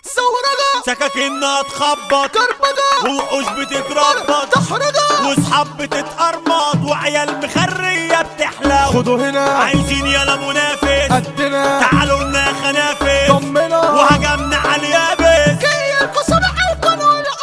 زهرجة سكاكينها تخبط كربجة ووحوش بتتربط تحرجة واصحاب بتتقرمط وعيال مخرية بتحلو خدوا هنا عايزين يلا منافس قدنا تعالوا لنا يا خنافس طمنا وهجمنا على اليابس جاي القصة معاكم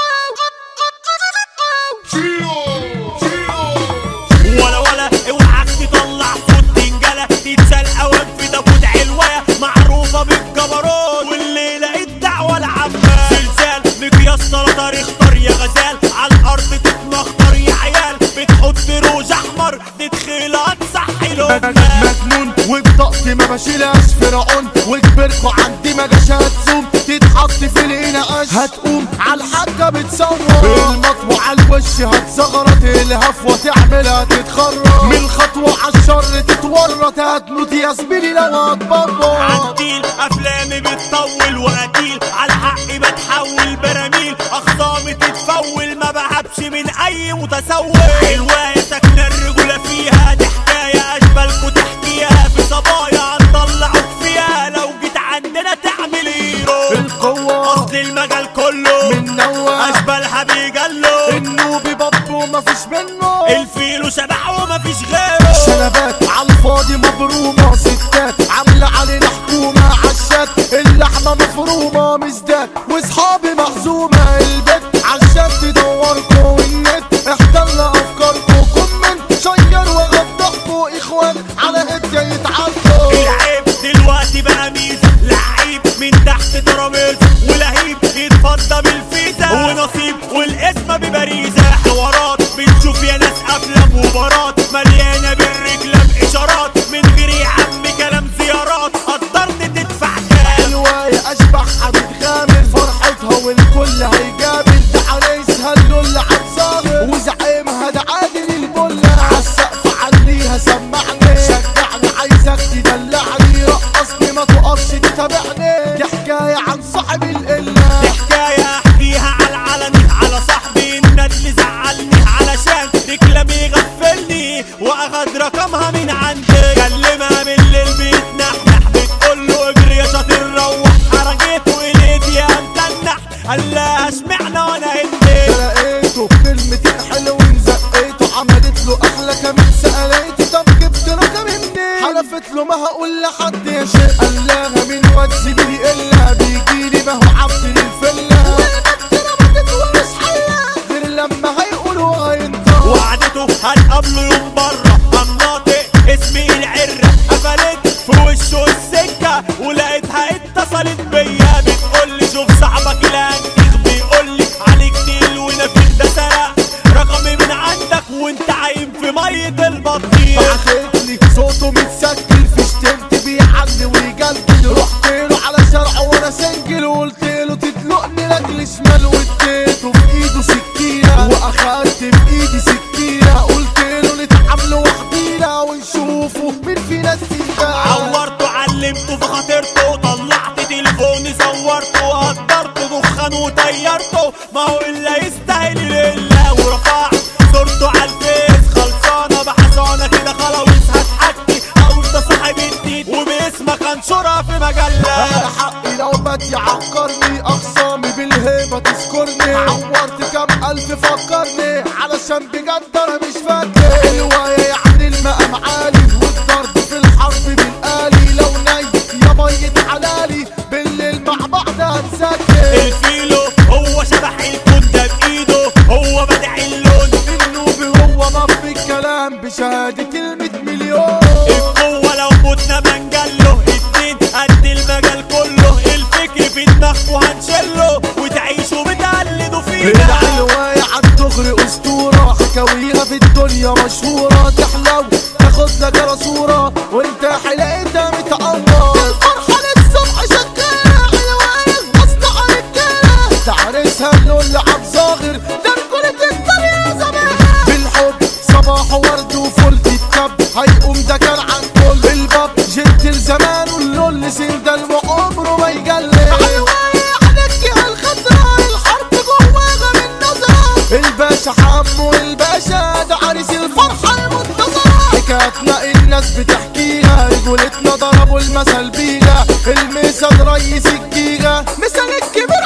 ولا ولا اوعك تطلع صوت تنجلة تتسال اوام في تابوت علوية معروفة بالجبروت والليلة الدعوة العامة زلزال مقياس سلطة اختار يا غزال على الارض تتمخطر يا عيال بتحط روج احمر تدخلها تصحي لقمة مجنون وبطاقتي ما بشيلهاش فرعون وكبركوا عندي ما جاش هتزوم تتحط في الانقاش هتقوم على الحاجة بتصور المطوة على الوش هتزغرط الهفوة تعملها تتخرج من الخطوة على الشر تتورط هتموت يا زميلي لو هتبرر عديل افلامي بتطول وقتيل على حقي بتحول براميل اخصامي تتفول ما بهبش من اي متسول حلوة ساكنة الرجولة فيها دي حكاية اشبالكوا تحكيها في صبايا هنطلعوك فيها لو جيت عندنا تعمل هيرو القوة اصل المجال كله من نوع اشبالها بيجلو النوبي بابو مفيش منه الفيلو شبح ومفيش غيره شنبات على الفاضي مبرومة ستات عاملة علينا حكومة عشات اللحمة مفرومة مزداد واصحابي محزومة البيت عشان تدوركوا والنت احتل افكاركوا كومنت شير وغضحكوا اخوان على هدية يتعالجوا العيب دلوقتي بقى ميزة لعيب من تحت ترابيزة ولهيب يتفضى بالفيزا ونصيب والاسم ببريزة حوارات بنشوف يا ناس افلام وبارات مليانة بالرجلة اشارات من غير يا عم كلام زيارات قدرت تدفع كام الواي اشبح هتتغامر فرحتها والكل هيجابل ده عريسها اللول عالظاهر وزعيمها ده عادل البلة عالسقف عليها سمعني شجعني عايزك تدلعني رقصني ما تقفش تتابعني دي حكاية عن صاحب القلة دي حكاية احكيها على العلني على صاحبي الندل زعلني علشان تكلم يغفلني واخد رقمها من عندي كلمها بالليل بيتنحنح بتقول له اجري يا شاطر روح حرجته اليد يا متنح قال لها اشمعنى وانا هندي لقيته بكلمتين حلوين زقيته عملت له احلى كمان سألته طب جبت رقم منين حلفت له ما هقول لحد يا شيخ قال لها من واد زميلي الا بيجيلي ما هو عبد للفله غير لما هيقولوا هينطق وعدته هتقابله يوم بره الناطق اسمي العرة قفلت في وشه السكة ولقيتها اتصلت بيا بتقول لي شوف صاحبك الانتيخ بيقول لي عليك تقيل ونفيخ ده سرق رقمي من عندك وانت عايم في مية البطيخ بعتتلي صوته متسجل في شتمت بيعلي ويجلجل رحت له على شرع وانا سنجل وقلت له تدلقني لاجل شمال واديته في ايده سكينه واخدت في ايدي سكينه قلت له نتعاملوا وحدينا ونشوفوا مين فينا السيفه عورته علمته في خاطرته طلعت تليفوني صورته قدرته دخان وطيرته ما هو الا يستاهل الا ورفع صورته على الفيس خلصانه بحصانه كده خلاص هتحكي اقول ده صاحب الدين وباسمك انشرها في انا مجله حقي لو مات يعكرني اخصامي بالهيبه تذكرني عورت كام الف فكرني علشان بجد انا مش فاكر الهوايه يعني المقام عالي والضرب في الحرب بالآلي لو ناي يا ميت حلالي بالليل مع بعض هنسكر الفيلو هو شبح الكون ده بايده هو بدع اللون النوبي هو مف الكلام بشهادة كلمة مليون القوة لو متنا منجله اتنين قد المجال كله الفكر في دماغكوا هنشله وتعيشوا بتقلدوا فينا العلواية عالدغري أسطورة حكاويها في الدنيا مشهورة تحلو تاخد لك صورة وانت حلقتها متقمر الفرحة للصبح شغالة علواية مصنع رجالة تعرسها اللول عالظاهر ده رجولة الدنيا زمان بالحب صباح ورد وفل تتكب هيقوم ده كان عن كل الباب جنت الزمان واللول سن ده عمره ما يجلي الباشا حمو الباشا ده عريس الفرحة المنتظرة حكايتنا الناس بتحكيها رجولتنا ضربوا المثل بيها المثل ريس الجيجا مثل الكبير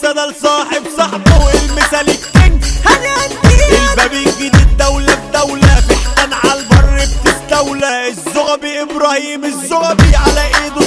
الرسالة لصاحب صاحبه المثال الكينج الباب الجديد دولة في دولة في حيطان على البر بتستولى الزغبي ابراهيم الزغبي على ايده